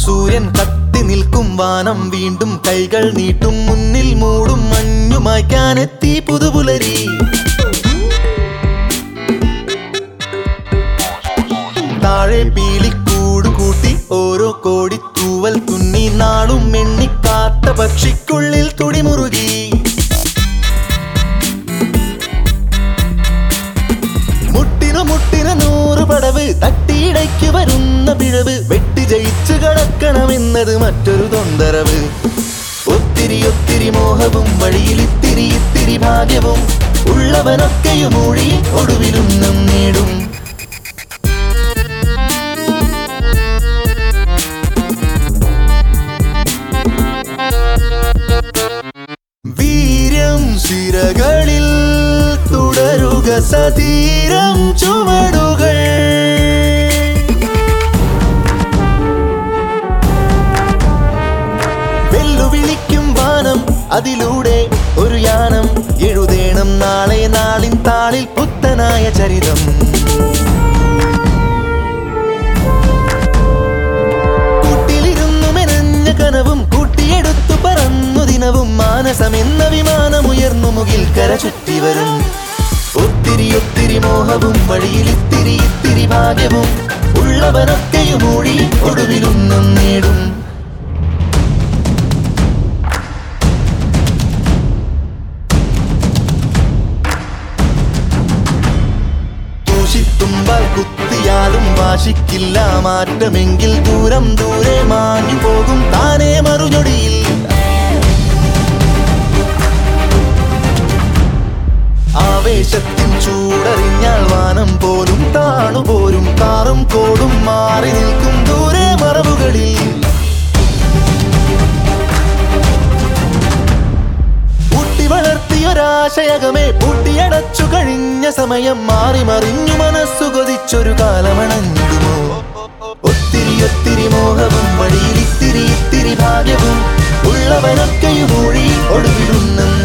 സൂര്യൻ കത്തി നിൽക്കും വാനം വീണ്ടും കൈകൾ നീട്ടും മുന്നിൽ മൂടും മഞ്ഞു മായ്ക്കാനെത്തി പുതുപുലരി താഴെ പീലിക്കൂട് കൂട്ടി ഓരോ കോടി തൂവൽ തുന്നി നാളും എണ്ണിക്കാത്ത പക്ഷിക്കുള്ളിൽ തുടിമുറുകി മുട്ടിനു മുട്ടിന് നൂറ് പടവ് തട്ടിയിടയ്ക്ക് വരുന്ന പിഴവ് വെട്ടി ജയിച്ചു കടക്കണമെന്നത് മറ്റൊരു തൊന്തരവ് ഒത്തിരി ഒത്തിരി മോഹവും വഴിയിൽ ഇത്തിരി ഇത്തിരി ഭാഗ്യവും ഉള്ളവനൊക്കെയും മൊഴി ഒടുവിലൊന്നും നേടും വീര്യം ശിരകളിൽ തുടരുക സതീരം ചുവടുകൾ വെല്ലുവിളിക്കും വാനം അതിലൂടെ ഒരു യാനം എഴുതേണം നാളെ നാളിൻ താളിൽ പുത്തനായ ചരിതം കൂട്ടിലിരുന്നു മെനഞ്ഞ കനവും കൂട്ടിയെടുത്തു പറന്നു ദിനവും മാനസമെന്ന വിമാനമുയർന്നു മുകിൽ കര ചുറ്റി വരും ഒത്തിരി ഒത്തിരി മോഹവും വഴിയിൽ ഇത്തിരി ഇത്തിരി ഭാഗ്യവും ഉള്ളവനൊക്കെയും മൂടി ഒടുവിലൊന്നും നേടും ദൂഷിത്തുമ്പാൽ കുത്തിയാലും വാശിക്കില്ല മാറ്റമെങ്കിൽ ദൂരം ദൂരെ മാഞ്ഞു പോകും താനേ മറുചൊടിയിൽ ആവേശത്തിൻ ചൂടറിഞ്ഞാൽ വാനം പോലും താണുപോരും കാറും കോടും മാറി നിൽക്കും ദൂരെ മറവുകളിൽ ഊട്ടി വളർത്തിയൊരാശയകമേ പൂട്ടിയടച്ചു കഴിഞ്ഞ സമയം മാറി മറിഞ്ഞു മനസ്സു കൊതിച്ചൊരു കാലമണഞ്ഞിടുമോ ഒത്തിരി ഒത്തിരി മോഹവും വഴിയിൽ ഇത്തിരി ഇത്തിരി ഭാഗ്യവും ഉള്ളവനൊക്കെയും മൊഴി ഒടുവിടുന്ന